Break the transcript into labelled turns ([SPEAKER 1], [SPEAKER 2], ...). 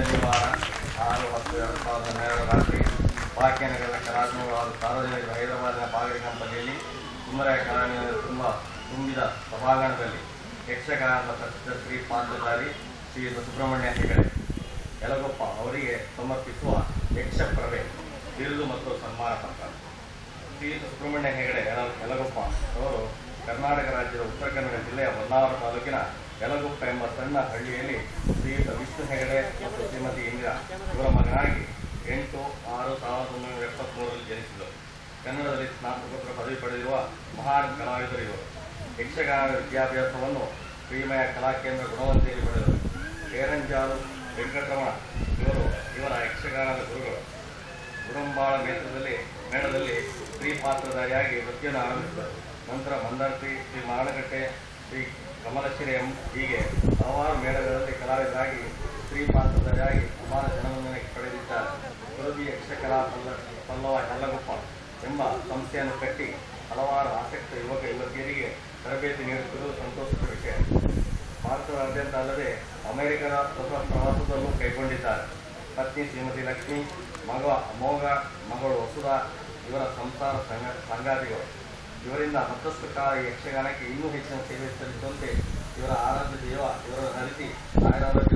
[SPEAKER 1] ಶನಿವಾರ ಆರು ಹತ್ತು ಎರಡು ಸಾವಿರದ ಹನ್ನೆರಡು ರಾತ್ರಿ ಭಾಗ್ಯನಗರದ ಕಲಾತ್ಮಕವಾದ ಸಾರ್ವಜನಿಕ ಹೈದರಾಬಾದಿನ ಪಾಗಡಿ ಕಂಪನಿಯಲ್ಲಿ ಸುಂದರ ಕಲಾವಿದ ತುಂಬ ತುಂಬಿದ ಸಭಾಂಗಣದಲ್ಲಿ ಯಕ್ಷಗಾನದ ಪ್ರಸಿದ್ಧ ಶ್ರೀ ಪಾತ್ರಧಾರಿ ಶ್ರೀಯುತ ಸುಬ್ರಹ್ಮಣ್ಯ ಹೆಗಡೆ ಯಲಗೊಪ್ಪ ಅವರಿಗೆ ಸಮರ್ಪಿಸುವ ಯಕ್ಷಪ್ರಭೆ ಬಿರುದು ಮತ್ತು ಸನ್ಮಾನ ಪತ್ರ ಶ್ರೀಯುತ ಸುಬ್ರಹ್ಮಣ್ಯ ಹೆಗಡೆ ಯಲ- ಯಲಗೊಪ್ಪ ಅವರು ಕರ್ನಾಟಕ ರಾಜ್ಯದ ಉತ್ತರ ಕನ್ನಡ ಜಿಲ್ಲೆಯ ಹೊನ್ನಾವರ ತಾಲೂಕಿನ ಯಲಗುಪ್ಪ ಎಂಬ ಸಣ್ಣ ಹಳ್ಳಿಯಲ್ಲಿ ಶ್ರೀಯುತ ವಿಷ್ಣು ಹೆಗಡೆ ಮತ್ತು ಶ್ರೀಮತಿ ಇಂದಿರಾ ಇವರ ಮಗನಾಗಿ ಎಂಟು ಆರು ಸಾವಿರದ ಒಂಬೈನೂರ ಎಪ್ಪತ್ಮೂರರಲ್ಲಿ ಜನಿಸಿದರು ಕನ್ನಡದಲ್ಲಿ ಸ್ನಾತಕೋತ್ತರ ಪದವಿ ಪಡೆದಿರುವ ಮಹಾನ್ ಕಲಾವಿದರು ಇವರು ಯಕ್ಷಗಾನ ವಿದ್ಯಾಭ್ಯಾಸವನ್ನು ಶ್ರೀಮಯ ಕಲಾ ಕೇಂದ್ರ ಗುಣವಂತೆಯಲ್ಲಿ ಪಡೆದರು ಕೇರಂಜಾಲು ವೆಂಕಟರಮಣ ಇವರು ಇವರ ಯಕ್ಷಗಾನದ ಗುರುಗಳು ಗುರುಂಬಾಳ ಮೇಳದಲ್ಲಿ ಮೇಳದಲ್ಲಿ ಸ್ತ್ರೀ ಪಾತ್ರಧಾರಿಯಾಗಿ ವೃತ್ತಿಯನ್ನು ಆರಂಭಿಸಿದರು ನಂತರ ಮಂದಾರ್ತಿ ಶ್ರೀ ಮಾರಣಕಟ್ಟೆ ಶ್ರೀ ಕಮಲಶ್ರೀ ಎಂ ಹೀಗೆ ಹಲವಾರು ಮೇಳಗಳಲ್ಲಿ ಕಲಾವಿದರಾಗಿ ಸ್ತ್ರೀ ಪಾತ್ರಧಾರಿಯಾಗಿ ಅಪಾರ ಜನಮನ್ನಣೆ ಪಡೆದಿದ್ದಾರೆ ಸುರಭಿ ಯಕ್ಷಕಲಾ ಪಲ್ಲ ಪಲ್ಲವ ಯಲ್ಲಗೊಪ್ಪ ಎಂಬ ಸಂಸ್ಥೆಯನ್ನು ಕಟ್ಟಿ ಹಲವಾರು ಆಸಕ್ತ ಯುವಕ ಯುವತಿಯರಿಗೆ ತರಬೇತಿ ನೀಡುತ್ತಿರುವುದು ಸಂತೋಷದ ವಿಷಯ ಭಾರತದಾದ್ಯಂತ ಅಲ್ಲದೆ ಅಮೆರಿಕದ ಹೊಸ ಪ್ರವಾಸದಲ್ಲೂ ಕೈಗೊಂಡಿದ್ದಾರೆ ಪತ್ನಿ ಶ್ರೀಮತಿ ಲಕ್ಷ್ಮಿ ಮಗ ಅಮೋಘ ಮಗಳು ವಸುಧಾ ಇವರ ಸಂಸಾರ ಸಂಗ ಸಂಗಾತಿಗಳು ಇವರಿಂದ ಮತ್ತಷ್ಟು ಕಾಲ ಈ ಯಕ್ಷಗಾನಕ್ಕೆ ಇನ್ನೂ ಹೆಚ್ಚಿನ ಸೇವೆ ಸಲ್ಲಿಸುವಂತೆ ಇವರ ಆರಾಧ್ಯ ದೇವ ಇವರ ಹರಿಸಿ ಆಯುರಾರೋಗ್ಯ